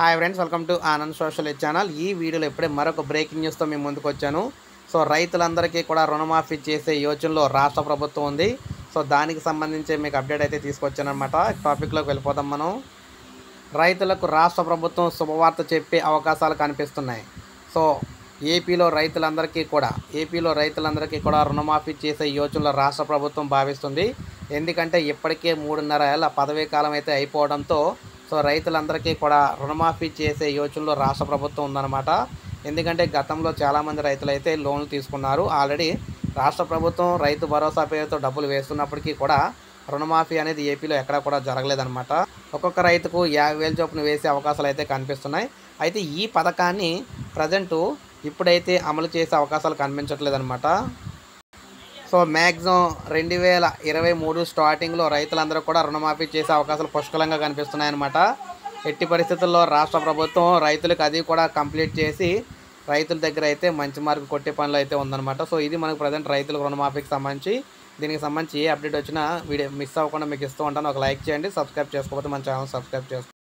hi friends welcome to Anand social channel ఈ వీడియోలో ఇప్పుడే మరొక బ్రేకింగ్ న్యూస్తో మేము ముందుకు వచ్చాను సో రైతులందరికీ కూడా రుణమాఫీ చేసే యోచనలో రాష్ట్ర ప్రభుత్వం ఉంది సో దానికి సంబంధించి మీకు అప్డేట్ అయితే తీసుకొచ్చానమాట టాపిక్లోకి వెళ్ళిపోదాం మనం రైతులకు రాష్ట్ర ప్రభుత్వం శుభవార్త చెప్పే అవకాశాలు కనిపిస్తున్నాయి సో ఏపీలో రైతులందరికీ కూడా ఏపీలో రైతులందరికీ కూడా రుణమాఫీ చేసే యోచనలో రాష్ట్ర ప్రభుత్వం భావిస్తుంది ఎందుకంటే ఇప్పటికే మూడున్నర ఏళ్ళ పదవీ కాలం అయితే అయిపోవడంతో సో రైతులందరికీ కూడా రుణమాఫీ చేసే యోచనలో రాష్ట్ర ప్రభుత్వం ఉందన్నమాట ఎందుకంటే గతంలో చాలామంది రైతులు అయితే లోన్లు తీసుకున్నారు ఆల్రెడీ రాష్ట్ర ప్రభుత్వం రైతు భరోసా పేరుతో డబ్బులు వేస్తున్నప్పటికీ కూడా రుణమాఫీ అనేది ఏపీలో ఎక్కడా కూడా జరగలేదన్నమాట ఒక్కొక్క రైతుకు యాభై వేల చొప్పున వేసే అవకాశాలు అయితే కనిపిస్తున్నాయి అయితే ఈ పథకాన్ని ప్రజెంటు ఇప్పుడైతే అమలు చేసే అవకాశాలు కనిపించట్లేదన్నమాట సో మ్యాక్సిమం రెండు వేల ఇరవై మూడు స్టార్టింగ్లో రైతులందరూ కూడా రుణమాఫీ చేసే అవకాశాలు పుష్కలంగా కనిపిస్తున్నాయన్నమాట ఎట్టి పరిస్థితుల్లో రాష్ట్ర ప్రభుత్వం రైతులకు అది కూడా కంప్లీట్ చేసి రైతుల దగ్గర అయితే మంచి మార్కు కొట్టే పనులు అయితే ఉందన్నమాట సో ఇది మనకు ప్రజెంట్ రైతులకు రుణమాఫీకి సంబంధించి దీనికి సంబంధించి ఏ అప్డేట్ వచ్చినా వీడియో మిస్ అవ్వకుండా మీకు ఇస్తూ ఉంటాను ఒక లైక్ చేయండి సబ్స్క్రైబ్ చేసుకోకపోతే మన ఛానల్ సబ్స్క్రైబ్ చేసుకోండి